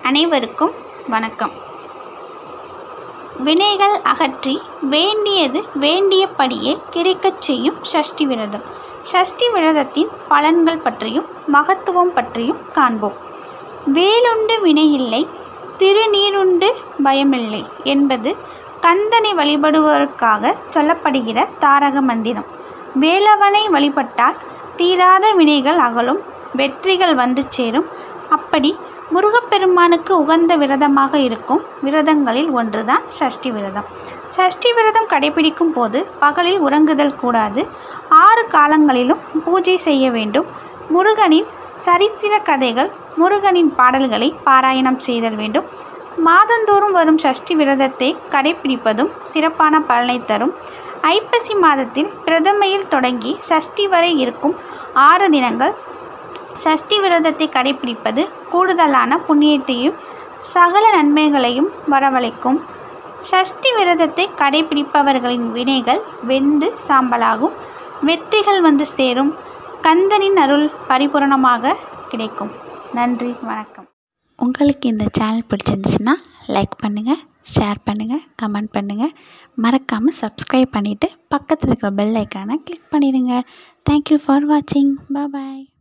அனைவருக்கும் வணக்கம் வினைகள் அகற்றி வேண்டியது வேண்டியபடியே கிடைக்கச் செய்யும் சஷ்டி விரதம் சஷ்டி விரதத்தின் பலன்கள் பற்றியும் மகத்துவம் பற்றியும் காண்போம் வேலுண்டு வினையில்லை திருநீருண்டு பயமில்லை என்பது கந்தனை வழிபடுவோருக்காக சொல்லப்படுகிற தாரக மந்திரம் வேலவனை வழிபட்டால் தீராத வினைகள் அகலும் வெற்றிகள் வந்து சேரும் அப்படி முருகப்பெருமானுக்கு உகந்த விரதமாக இருக்கும் விரதங்களில் ஒன்றுதான் சஷ்டி விரதம் சஷ்டி விரதம் கடைபிடிக்கும் போது பகலில் உறங்குதல் கூடாது ஆறு காலங்களிலும் பூஜை செய்ய வேண்டும் முருகனின் சரித்திர கதைகள் முருகனின் பாடல்களை பாராயணம் செய்தல் வேண்டும் மாதந்தோறும் வரும் சஷ்டி விரதத்தை கடைபிடிப்பதும் சிறப்பான பலனை தரும் ஐப்பசி மாதத்தில் பிரதமையில் தொடங்கி சஷ்டி வரை இருக்கும் ஆறு தினங்கள் சஷ்டி விரதத்தை கடைபிடிப்பது கூடுதலான புண்ணியத்தையும் சகல நன்மைகளையும் வரவழைக்கும் சஷ்டி விரதத்தை கடைபிடிப்பவர்களின் வினைகள் வெந்து சாம்பலாகும் வெற்றிகள் வந்து சேரும் கந்தனின் அருள் பரிபூரணமாக கிடைக்கும் நன்றி வணக்கம் உங்களுக்கு இந்த சேனல் பிடிச்சிருந்துச்சுன்னா லைக் பண்ணுங்கள் ஷேர் பண்ணுங்கள் கமெண்ட் பண்ணுங்கள் மறக்காமல் சப்ஸ்கிரைப் பண்ணிவிட்டு பக்கத்தில் இருக்கிற பெல் ஐக்கானை கிளிக் பண்ணிடுங்க தேங்க்யூ ஃபார் வாட்சிங் பாய்